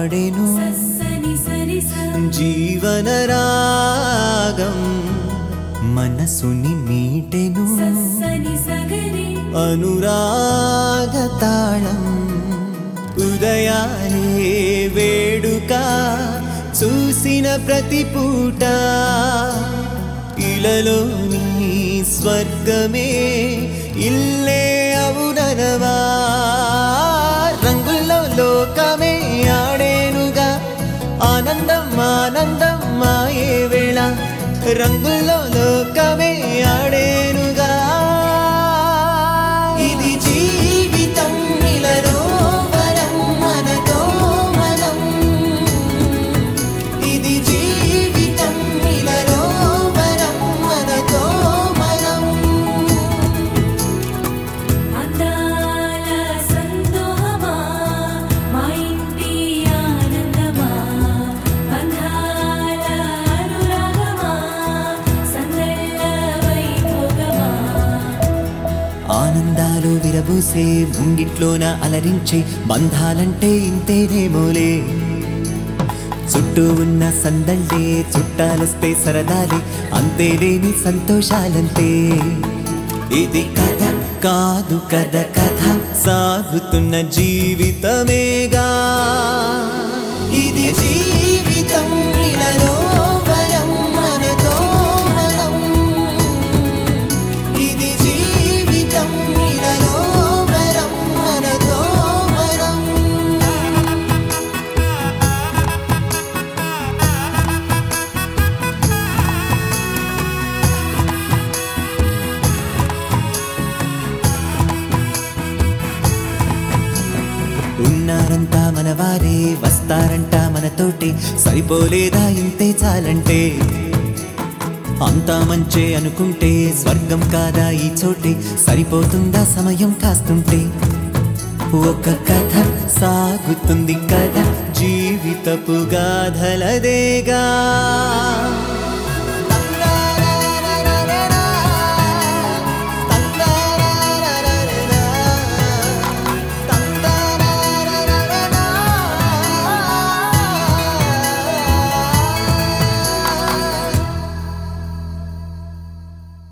పాడెను సని సరి స జీవన రాగం మనసుని మీటెను సని సగరి అనురాగ తాళం ఉదయాలే వేడుక చూసిన ప్రతి పూట ఇలలోని స్వర్గమే ఇల్లే అవుననవా రంగుల్లో లోకమే ఆడేనుగా ఆనందం ఆనందం మాయే వేళ రంగుల్లో లోకమే ఆడేనుగా ఇది జీవితం ఇలలో వరం మనతో మనం ఇది జీవితం ఇలలో వరం మనతో మనం అందాల సందోహమా మా ఇంటి ఆనందమా బంధాల అనురాగమా సందళ్ళ వైభోగమా ఆనందాలు విరబూసే ముంగిట్లోన అలరించే బంధాలంటే ఇంతేనేమోలే చుట్టూ ఉన్న సందళ్ళే చుట్టాలొస్తే సరదాలే అంతేలేని సంతోషాలంతే ఇది కథ కాదు కథ కథ సాగుతున్న జీవితమేగా ఇది జీవితం ఇలలో వరం మనతో మనం ఇది జీవితం ఇలలో వరం మనతో మనం ఉన్నారంతా మనవారే వస్తారంట మనతోటి సరిపోలేదా ఇంతే చాలంటే అంతా మంచే అనుకుంటే స్వర్గం కాదా ఈ చోటే సరిపోతుందా సమయం కాస్తుంటే ఒక కథ సాగుతుంది కథ జీవితపు గాథలదేగా